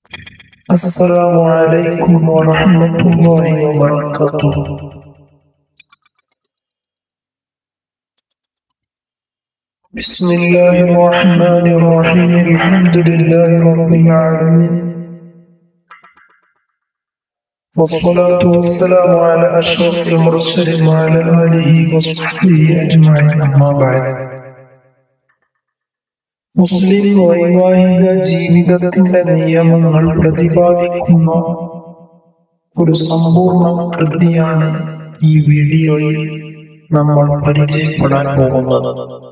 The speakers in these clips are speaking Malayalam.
السلام عليكم ورحمة الله وبركاته بسم الله الرحمن الرحيم الحمد لله رب العالمين والصلاة والسلام على أشرف المرسلين وعلى آله وصحبه أجمعين أما بعد മുസ്ലിം വൈവാഹിക ജീവിതത്തിന്റെ നിയമങ്ങൾ പ്രതിപാദിക്കുന്ന ഒരു സമ്പൂർണ്ണ കൃതിയാണ് ഈ വീഡിയോയിൽ നമ്മൾ പരിചയപ്പെടാൻ പോകുന്നത്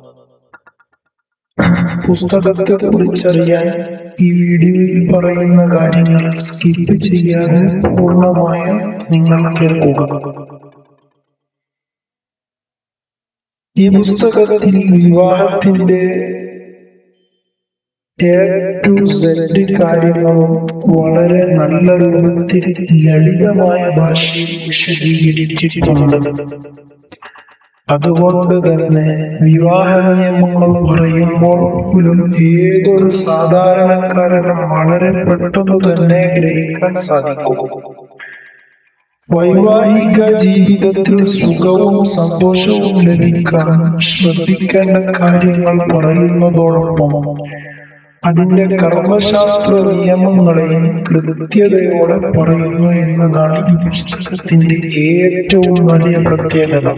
പുസ്തകത്തെ കുറിച്ചറിയാൻ ഈ വീഡിയോയിൽ പറയുന്ന കാര്യങ്ങൾ സ്കിപ്പ് ചെയ്യാതെ പൂർണ്ണമായ നിങ്ങൾ കേൾക്കുക ഈ പുസ്തകത്തിൽ വിവാഹത്തിന്റെ എ ടു സെഡ് കാര്യങ്ങളും വളരെ നല്ല രൂപത്തിൽ ലളിതമായ ഭാഷയിൽ വിശദീകരിച്ചിട്ടുണ്ട് അതുകൊണ്ട് തന്നെ വിവാഹ നിയമങ്ങൾ പറയുമ്പോൾ പോലും ഏതൊരു സാധാരണക്കാരനും വളരെ പെട്ടെന്ന് തന്നെ ഗ്രഹിക്കാൻ സാധിക്കും വൈവാഹിക ജീവിതത്തിൽ സുഖവും സന്തോഷവും ലഭിക്കാൻ ശ്രദ്ധിക്കേണ്ട കാര്യങ്ങൾ പറയുന്നതോടൊപ്പം അതിന്റെ കർമ്മശാസ്ത്ര നിയമങ്ങളെയും കൃത്യതയോടെ പറയുന്നു എന്നതാണ് ഈ പുസ്തകത്തിന്റെ ഏറ്റവും വലിയ പ്രത്യേകത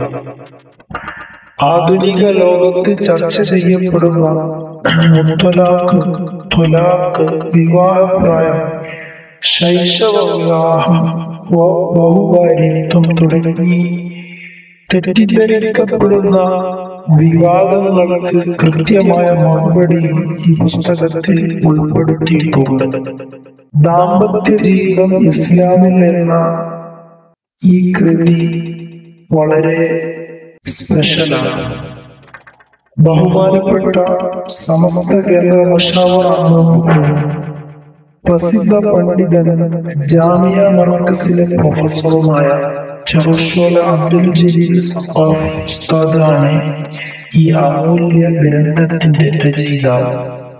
ആധുനിക ലോകത്ത് ചർച്ച ചെയ്യപ്പെടുന്ന മുത്തലാഖ് ത്വലാഖ് വിവാഹപ്രായം ശൈശവ വിവാഹം ബഹുഭാര്യത്വം തുടങ്ങി തെറ്റിദ്ധരിക്കപ്പെടുന്ന വിവാദങ്ങൾക്ക് കൃത്യമായ മറുപടിയും ഈ പുസ്തകത്തിൽ ഉൾപ്പെടുത്തിയിട്ടുണ്ട് ദാമ്പത്യ ജീവിതം ഇസ്ലാമിൽ എന്ന ഈ കൃതി വളരെ സ്പെഷ്യലാണ് ബഹുമാനപ്പെട്ട സമസ്ത കേരള മഷാവറാണ് പ്രസിദ്ധ പണ്ഡിതൻ ജാമിയ മർക്കസിലെ പ്രൊഫസറുമായ ചെറുഷോല അബ്ദുൽ ജലീൽ സഖാഫി ഉസ്താദാണ് ഈ അമൂല്യ ഗ്രന്ഥത്തിന്റെ രചയിതാവ്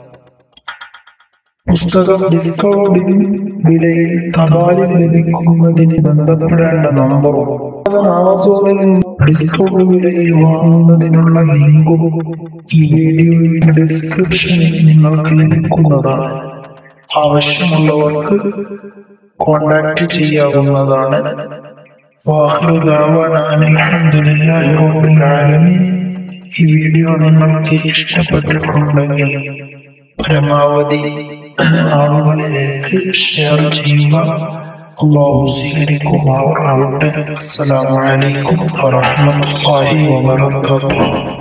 പുസ്തകം ഡിസ്കൗണ്ടിൽ വിലയിൽ തപാലിൽ ലഭിക്കുന്നതിന് ബന്ധപ്പെടേണ്ട നമ്പറും ആമസോണിൽ ഡിസ്കൗണ്ട് വിലയിൽ വാങ്ങുന്നതിനുള്ള ലിങ്കും ഈ വീഡിയോയുടെ ഡിസ്ക്രിപ്ഷനിൽ നിങ്ങൾക്ക് ലഭിക്കുന്നതാണ് ആവശ്യമുള്ളവർക്ക് കോണ്ടാക്ട് ചെയ്യാവുന്നതാണ് വാഹിറു ദഅവാന അനിൽ ഹംദുലില്ലാഹി റബ്ബിൽ ആലമീൻ ഈ വീഡിയോ നിങ്ങൾക്ക് ഇഷ്ടപ്പെട്ടിട്ടുണ്ടെങ്കിൽ പരമാവധി ആളുകളിലേക്ക് ഷെയർ ചെയ്യുക അള്ളാഹു സ്വീകരിക്കുമാറാവട്ടെ അസ്സലാമു അലൈക്കും വറഹ്മത്തുള്ളാഹി വബറകാതുഹു